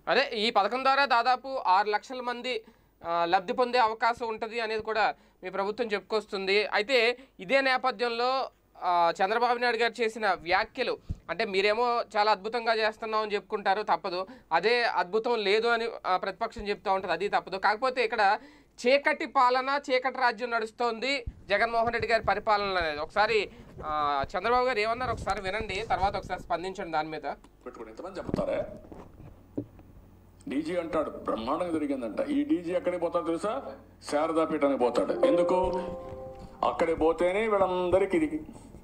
అదే ఈ పథకం ద్వారా దాదాపు ఆరు లక్షల మంది ఆ, లబ్ధి పొందే అవకాశం ఉంటుంది అనేది కూడా మీ ప్రభుత్వం చెప్పుకొస్తుంది అయితే ఇదే నేపథ్యంలో ఆ, చంద్రబాబు నాయుడు గారు చేసిన వ్యాఖ్యలు అంటే మీరేమో చాలా అద్భుతంగా చేస్తున్నాం అని చెప్పుకుంటారు తప్పదు అదే అద్భుతం లేదు అని ఆ, ప్రతిపక్షం చెప్తూ ఉంటుంది అది తప్పదు కాకపోతే ఇక్కడ చీకటి పాలన చీకటి రాజ్యం నడుస్తోంది జగన్మోహన్ రెడ్డి గారి పరిపాలన అనేది ఒకసారి ఆ, చంద్రబాబు గారు ఏమన్నారు ఒకసారి వినండి తర్వాత ఒకసారి స్పందించండి దాని మీద పెట్టుకుని ఎంతమంది చెప్తారే డీజీ అంటాడు బ్రహ్మాండంగా జరిగిందంట ఈ డీజీ ఎక్కడికి పోతాడు తెలుసా శారదాపీఠానికి పోతాడు ఎందుకు అక్కడికి పోతేనే వీళ్ళందరికీ ఇది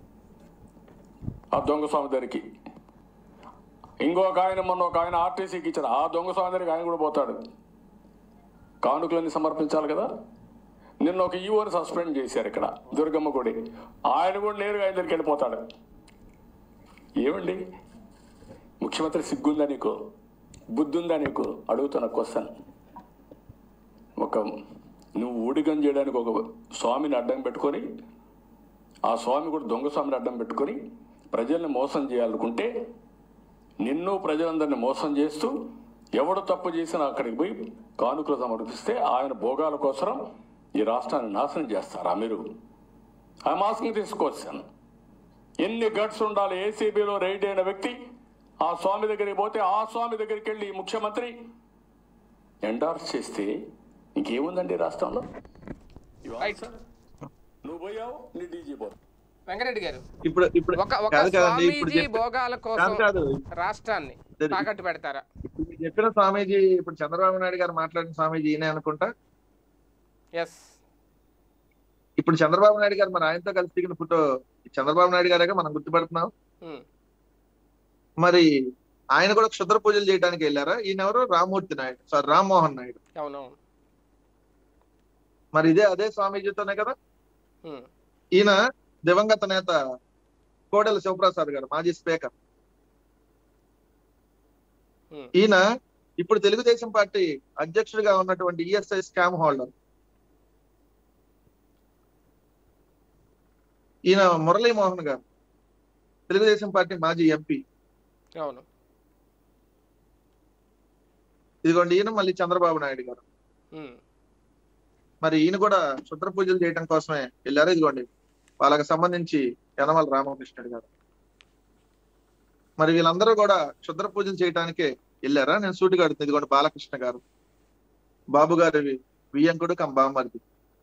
ఆ దొంగ స్వామి దగ్గరికి ఇంకొక ఆయన మొన్న ఒక ఆయన ఆర్టీసీకి ఇచ్చాడు ఆ దొంగ స్వామి దగ్గరికి ఆయన కూడా పోతాడు కానుకలన్నీ సమర్పించాలి కదా నిన్న ఒక ఈవోని సస్పెండ్ చేశారు ఇక్కడ దుర్గమ్మ గుడి ఆయన కూడా నేరుగా ఆయన దగ్గరికి వెళ్ళిపోతాడు ఏమండి ముఖ్యమంత్రి సిగ్గుందా నీకు బుద్ధి ఉందా నీకు అడుగుతున్న క్వశ్చన్ ఒక నువ్వు ఊడిగం చేయడానికి ఒక స్వామిని అడ్డం పెట్టుకొని ఆ స్వామి కూడా దొంగ స్వామిని అడ్డం పెట్టుకొని ప్రజల్ని మోసం చేయాలనుకుంటే నిన్ను ప్రజలందరినీ మోసం చేస్తూ ఎవడు తప్పు చేసినా అక్కడికి పోయి కానుకలు సమర్పిస్తే ఆయన భోగాల కోసం ఈ రాష్ట్రాన్ని నాశనం చేస్తారా మీరు ఆ మాస్క్ని తీసుకొచ్చాను ఎన్ని గట్స్ ఉండాలి ఏసీబీలో రైడ్ అయిన వ్యక్తి ఆ స్వామి దగ్గరికి పోతే ఆ స్వామి దగ్గరికి వెళ్ళి ఈ ముఖ్యమంత్రి ఎండార్స్ చేస్తే ఇంకేముందండి ఈ రాష్ట్రంలో You Right. answer? నువ్వు పోయావు నీ డీజీ పో వెంకరెడ్డి గారు ఇప్పుడు ఇప్పుడు ఒక ఒక కాదు కదండి ఇప్పుడు స్వామీజీ చెప్ప- భోగాల కోసం కాదు కాదు రాష్ట్రాన్ని సరే. తాకట్టు పెడతారా ఇప్పుడు మీరు చెప్పిన స్వామీజీ ఇప్పుడు చంద్రబాబు నాయుడు గారు మాట్లాడిన స్వామీజీ ఈయనే అనుకుంటా ఎస్ ఇప్పుడు చంద్రబాబు నాయుడు గారు మరి ఆయనతో కలిసి దిగిన ఫోటో చంద్రబాబు నాయుడు గారే మనం గుర్తుపడుతున్నాం మరి ఆయన కూడా క్షుద్ర పూజలు చేయడానికి వెళ్ళారా ఈయన ఎవరు రామూర్తి నాయుడు సారీ రామ్మోహన్ నాయుడు అవునవును మరి ఇదే అదే స్వామీజీతోనే కదా ఉమ్, ఈయన దివంగత నేత కోడెల శివప్రసాద్ గారు మాజీ స్పీకర్ ఉమ్, ఈయన ఇప్పుడు తెలుగుదేశం పార్టీ అధ్యక్షుడిగా ఉన్నటువంటి ఈఎస్ఐ స్కామ్ హోల్డర్ ఈయన మురళీమోహన్ గారు తెలుగుదేశం పార్టీ మాజీ ఎంపీ అవును ఇదిగోండి ఈయన మళ్ళీ చంద్రబాబు నాయుడు గారు ఉమ్, మరి ఈయన కూడా క్షుద్ర పూజలు చేయడం కోసమే వెళ్ళారు ఇదిగోండి వాళ్ళకి సంబంధించి యనమల రామకృష్ణుడు గారు మరి వీళ్ళందరూ కూడా క్షుద్ర పూజలు చేయడానికే వెళ్ళారా నేను సూటిగా అడుగుతుంది ఇదిగోండి బాలకృష్ణ గారు బాబు గారి వియ్యంకుడు కం బామ్మర్ది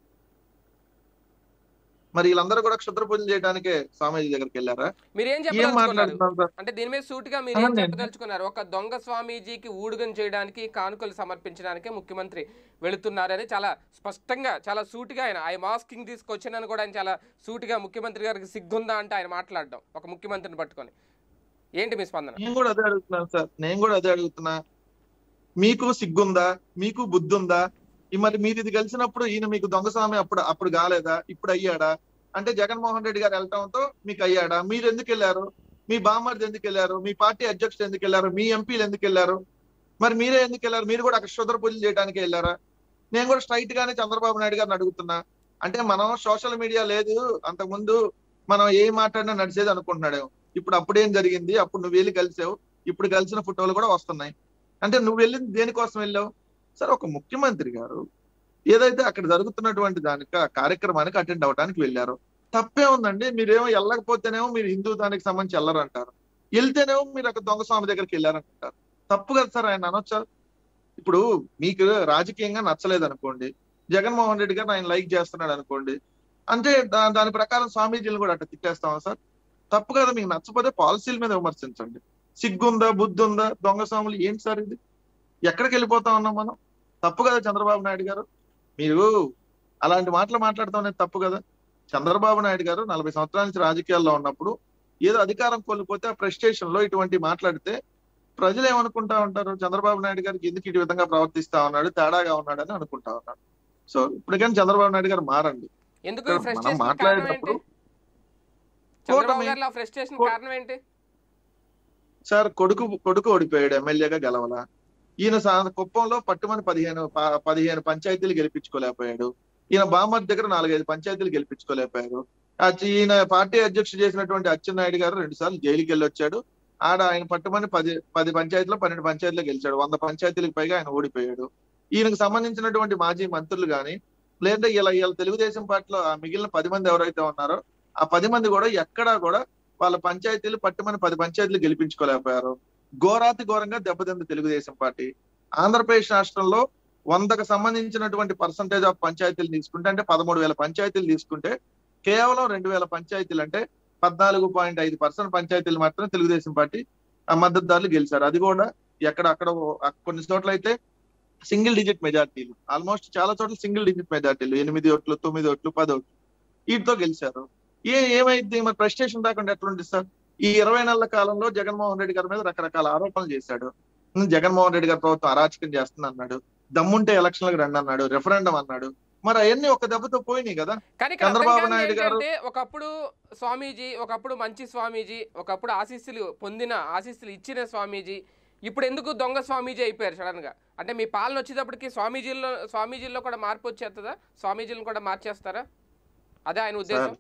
మరి వీళ్ళందరూ కూడా క్షుద్ర పూజలు చేయడానికే స్వామీజీ దగ్గరికి వెళ్ళారా మీరేం ఏం చెప్పదలుచుకున్నారు మాట్లాడుతున్నారు సార్ అంటే దీని మీద సూటిగా మీరు ఏం అవునండి. చెప్పదలుచుకున్నారు ఒక దొంగ స్వామీజీకి ఊడుగం చేయడానికి కానుకలు సమర్పించడానికే ముఖ్యమంత్రి వెళుతున్నారని చాలా స్పష్టంగా చాలా సూటిగా ఆయన ఐ మాస్కింగ్ తీసుకొచ్చినని కూడా ఆయన చాలా సూటిగా ముఖ్యమంత్రి గారికి సిగ్గుందా అంటే ఆయన మాట్లాడడం ఒక ముఖ్యమంత్రిని పట్టుకొని ఏంటి మీ స్పందన నేను కూడా అదే అడుగుతున్నాను సార్ నేను కూడా అదే అడుగుతున్నా మీకు సిగ్గుందా మీకు బుద్ధి ఉందా ఈ మరి మీరు ఇది కలిసినప్పుడు ఈయన మీకు దొంగస్వామి అప్పుడు అప్పుడు కాలేదా ఇప్పుడు అయ్యాడా అంటే జగన్మోహన్ రెడ్డి గారు వెళ్ళటంతో మీకు అయ్యాడా మీరు ఎందుకు వెళ్ళారు మీ బామ్మర్ది ఎందుకు వెళ్ళారు మీ పార్టీ అధ్యక్షుడు ఎందుకు వెళ్ళారు మీ ఎంపీలు ఎందుకు వెళ్ళారు మరి మీరే ఎందుకు వెళ్ళారు మీరు కూడా అక్కడ క్షుద్ర పూజలు చేయడానికి వెళ్ళారా నేను కూడా స్ట్రైట్ గానే చంద్రబాబు నాయుడు గారిని అడుగుతున్నా అంటే మనం సోషల్ మీడియా లేదు అంతకుముందు మనం ఏం మాట్లాడినా నడిచేది అనుకుంటున్నాడు ఇప్పుడు అప్పుడేం జరిగింది అప్పుడు నువ్వు వెళ్ళి కలిసావు ఇప్పుడు కలిసిన ఫోటోలు కూడా వస్తున్నాయి అంటే నువ్వు వెళ్ళింది దేనికోసం వెళ్ళావు సరే ఒక ముఖ్యమంత్రి గారు ఏదైతే అక్కడ జరుగుతున్నటువంటి దానికి ఆ కార్యక్రమానికి అటెండ్ అవ్వడానికి వెళ్ళారు తప్పే ఉందండి మీరేమో వెళ్ళకపోతేనేమో మీరు హిందూ దానికి సంబంధించి వెళ్ళరంటారు వెళ్తేనేమో మీరు అక్కడ దొంగ స్వామి దగ్గరికి వెళ్ళారంటారు తప్పు కదా సార్ ఆయన అనొచ్చా ఇప్పుడు మీకు రాజకీయంగా నచ్చలేదు అనుకోండి జగన్మోహన్ రెడ్డి గారు ఆయన లైక్ చేస్తున్నాడు అనుకోండి అంటే దా- దాని ప్రకారం స్వామీజీలు కూడా అట్లా తిట్టేస్తామా సార్ తప్పు కదా మీకు నచ్చపోతే పాలసీల మీద విమర్శించండి సిగ్గుందా బుద్ధి ఉందా దొంగ స్వాములు ఏంటి సార్ ఇది ఎక్కడికి వెళ్ళిపోతా ఉన్నాం మనం తప్పు కదా చంద్రబాబు నాయుడు గారు మీరు అలాంటి మాటలు మాట్లాడతాం అనేది తప్పు కదా చంద్రబాబు నాయుడు గారు నలభై సంవత్సరాల నుంచి రాజకీయాల్లో ఉన్నప్పుడు ఏదో అధికారం కోల్పోతే ఆ ప్రెస్టేషన్ లో ఇటువంటి మాట్లాడితే ప్రజలు ఏమనుకుంటా ఉంటారు చంద్రబాబు నాయుడు గారికి ఎందుకు ఇటు విధంగా ప్రవర్తిస్తా ఉన్నాడు తేడాగా ఉన్నాడు అని అనుకుంటా ఉన్నాడు సో ఇప్పటికైనా చంద్రబాబు నాయుడు గారు మారండి ఎందుకు ఈ మనం ఫ్రస్ట్రేషన్ కారణం ఏంటి మాట్లాడేటప్పుడు చంద్రబాబు కూటమి- గారిలో ఫ్రస్ట్రేషన్ కూ- కారణం ఏంటి సార్ కొడుకు కొడుకు ఓడిపోయాడు ఎమ్మెల్యేగా గెలవల ఈయన సా- కుప్పంలో పట్టుమని పదిహేను ప- పదిహేను పంచాయతీలు గెలిపించుకోలేకపోయాడు ఈయన బామర్ దగ్గర నాలుగైదు పంచాయతీలు గెలిపించుకోలేకపోయారు ఆ చి- ఈయన పార్టీ అధ్యక్షుడు చేసినటువంటి అచ్చెన్నాయుడు గారు రెండు సార్లు జైలుకి వెళ్ళి వచ్చాడు ఆడ ఆయన పట్టుమని పది పది పంచాయతీలో పన్నెండు పంచాయతీలో గెలిచాడు వంద పంచాయతీలకు పైగా ఆయన ఓడిపోయాడు ఈయనకు సంబంధించినటువంటి మాజీ మంత్రులు గాని లేదంటే ఇలా ఇలా తెలుగుదేశం పార్టీలో ఆ మిగిలిన పది మంది ఎవరైతే ఉన్నారో ఆ పది మంది కూడా ఎక్కడా కూడా వాళ్ళ పంచాయతీలు పట్టుమని పది పంచాయతీలు గెలిపించుకోలేకపోయారు ఘోరాతి ఘోరంగా దెబ్బతింది తెలుగుదేశం పార్టీ ఆంధ్రప్రదేశ్ రాష్ట్రంలో వందకు సంబంధించినటువంటి పర్సంటేజ్ ఆఫ్ పంచాయతీలు తీసుకుంటే అంటే పదమూడు వేల పంచాయతీలు తీసుకుంటే కేవలం రెండు వేల పంచాయతీలు అంటే పద్నాలుగు పాయింట్ ఐదు పర్సెంట్ పంచాయతీలు మాత్రమే తెలుగుదేశం పార్టీ ఆ మద్దతుదారులు గెలిచారు అది కూడా ఎక్కడ అక్కడ కొన్ని చోట్ల అయితే సింగిల్ డిజిట్ మెజార్టీలు ఆల్మోస్ట్ చాలా చోట్ల సింగిల్ డిజిట్ మెజార్టీలు ఎనిమిది ఓట్లు తొమ్మిది ఓట్లు పది ఓట్లు వీటితో గెలిచారు ఏ ఏమైంది మరి ప్రెస్టేషన్ రాకుండా ఎట్లుంది సార్ ఈ ఇరవై నెలల కాలంలో జగన్మోహన్ రెడ్డి గారి మీద రకరకాల ఆరోపణలు చేశాడు ఉమ్, జగన్మోహన్ రెడ్డి గారి ప్రభుత్వం అరాచకం చేస్తుంది అన్నాడు దమ్ముంటే ఎలక్షన్లకు రండి అన్నాడు రెఫరెండం అన్నాడు మరి అవన్నీ ఒక దెబ్బతో పోయినాయి కదా కానీ ఇక్కడ అర్థం చంద్రబాబు కానిది నాయుడు గారు- ఏంటంటే ఒకప్పుడు స్వామీజీ ఒకప్పుడు మంచి స్వామీజీ ఒకప్పుడు ఆశీస్సులు పొందిన ఆశీస్సులు ఇచ్చిన స్వామీజీ ఇప్పుడు ఎందుకు దొంగ స్వామీజీ అయిపోయారు సడన్ గా అంటే మీ పాలన వచ్చేటప్పటికి స్వామీజీల్లో స్వామీజీల్లో కూడా మార్పు వచ్చేస్తుందా స్వామీజీలను కూడా మార్చేస్తారా అదే ఆయన ఉద్దేశం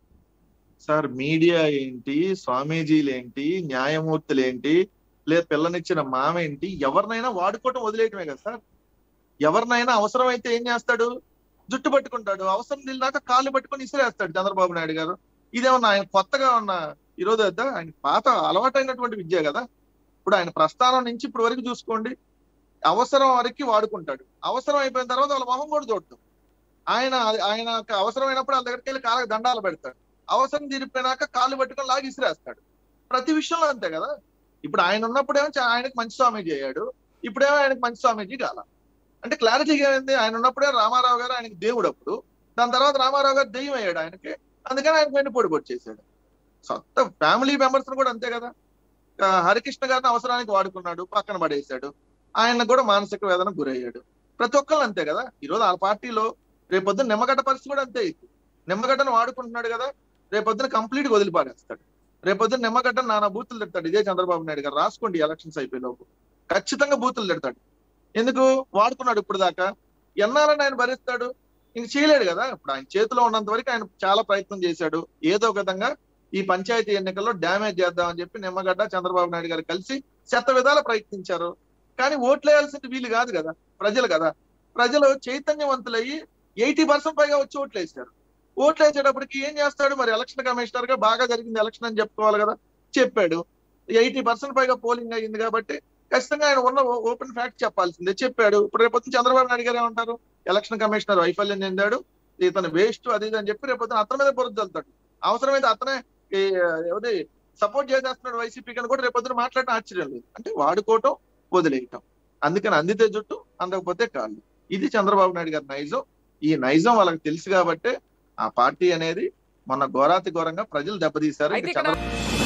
సార్ మీడియా ఏంటి స్వామీజీలు ఏంటి న్యాయమూర్తులు ఏంటి లేదా పిల్లనిచ్చిన మామ ఏంటి ఎవరినైనా వాడుకోవటం వదిలేయటమే కదా సార్ ఎవరినైనా అవసరం అయితే ఏం చేస్తాడు జుట్టు పట్టుకుంటాడు అవసరం దాకా కాళ్ళు పట్టుకొని ఇసిరేస్తాడు చంద్రబాబు నాయుడు గారు ఇదేమన్నా ఆయన కొత్తగా ఉన్న ఈరోజు వద్ద ఆయన పాత అలవాటైనటువంటి విద్య కదా ఇప్పుడు ఆయన ప్రస్థానం నుంచి ఇప్పుడు వరకు చూసుకోండి అవసరం వరకు వాడుకుంటాడు అవసరం అయిపోయిన తర్వాత వాళ్ళ మొహం కూడా చూడటం ఆయన ఆయన అవసరమైనప్పుడు వాళ్ళ దగ్గరికి వెళ్ళి కాళ్ళకి దండాలు పెడతాడు అవసరం తీరిపోయినాక కాళ్ళు పట్టుకొని లాగి ఇసిరేస్తాడు ప్రతి విషయంలో అంతే కదా ఇప్పుడు ఆయన ఉన్నప్పుడేమో చా- ఆయనకు మంచి స్వామీజీ అయ్యాడు ఇప్పుడేమో ఆయనకు మంచి స్వామీజీ కాల అంటే క్లారిటీగా ఏంది ఆయన ఉన్నప్పుడే రామారావు గారు ఆయనకి దేవుడు అప్పుడు దాని తర్వాత రామారావు గారు దెయ్యం అయ్యాడు ఆయనకి అందుకని ఆయనకు వెండి పొడి పొడి చేశాడు సొంత ఫ్యామిలీ మెంబర్స్ కూడా అంతే కదా ఆ, హరికృష్ణ గారిని అవసరానికి వాడుకున్నాడు పక్కన పడేశాడు ఆయన కూడా మానసిక వేదన గురయ్యాడు ప్రతి ఒక్కళ్ళు అంతే కదా ఈరోజు ఆ పార్టీలో రేపొద్దున నిమ్మగడ్డ పరిస్థితి కూడా అంతే ఇది నిమ్మగడ్డను వాడుకుంటున్నాడు కదా రేపొద్దున కంప్లీట్ గా వదిలిపారేస్తాడు రేపొద్దున నిమ్మగడ్డ నానా బూతులు తిడతాడు ఇదే చంద్రబాబు నాయుడు గారు రాసుకోండి ఎలక్షన్స్ అయిపోయే లోపు ఖచ్చితంగా బూతులు తిడతాడు ఎందుకు వాడుకున్నాడు ఇప్పుడు దాకా ఎన్నాలని ఆయన భరిస్తాడు ఇంక చేయలేడు కదా ఇప్పుడు ఆయన చేతిలో ఉన్నంత వరకు ఆయన చాలా ప్రయత్నం చేశాడు ఏదో ఒక విధంగా ఈ పంచాయతీ ఎన్నికల్లో డ్యామేజ్ చేద్దామని చెప్పి నిమ్మగడ్డ చంద్రబాబు నాయుడు గారు కలిసి శత విధాల ప్రయత్నించారు కానీ ఓట్లు వేయాల్సింది వీళ్ళు కాదు కదా ప్రజలు కదా ప్రజలు చైతన్యవంతులయ్యి ఎయిటీ పర్సెంట్ పైగా వచ్చి ఓట్లు వేశారు ఓట్లు వేసేటప్పటికి ఏం చేస్తాడు మరి ఎలక్షన్ కమిషనర్ గా బాగా జరిగింది ఎలక్షన్ అని చెప్పుకోవాలి కదా చెప్పాడు ఎయిటీ పర్సెంట్ పైగా పోలింగ్ అయ్యింది కాబట్టి ఖచ్చితంగా ఆయన ఉన్న ఓపెన్ ఫ్యాక్ట్ చెప్పాల్సిందే చెప్పాడు ఇప్పుడు రేపొద్దున చంద్రబాబు నాయుడు గారు ఏమంటారు ఎలక్షన్ కమిషనర్ వైఫల్యం చెందాడు ఇతను వేస్ట్ అది ఇది అని చెప్పి రేపొద్దున అతని మీద బురద వెళ్తాడు అవసరమైతే అతనే ఈ, ఎవరి సపోర్ట్ చేసేస్తున్నాడు వైసీపీకి అని కూడా రేపొద్దున మాట్లాడటం ఆశ్చర్యం లేదు అంటే వాడుకోవటం వదిలేయటం అందుకని అందితే జుట్టు అందకపోతే కాళ్ళు ఇది చంద్రబాబు నాయుడు గారి నైజం ఈ నైజం వాళ్ళకి తెలుసు కాబట్టే ఆ పార్టీ అనేది మొన్న ఘోరాతి ఘోరంగా ప్రజలు దెబ్బతీశారు అయితే ఇంకా ఇక్కడ చంద్ర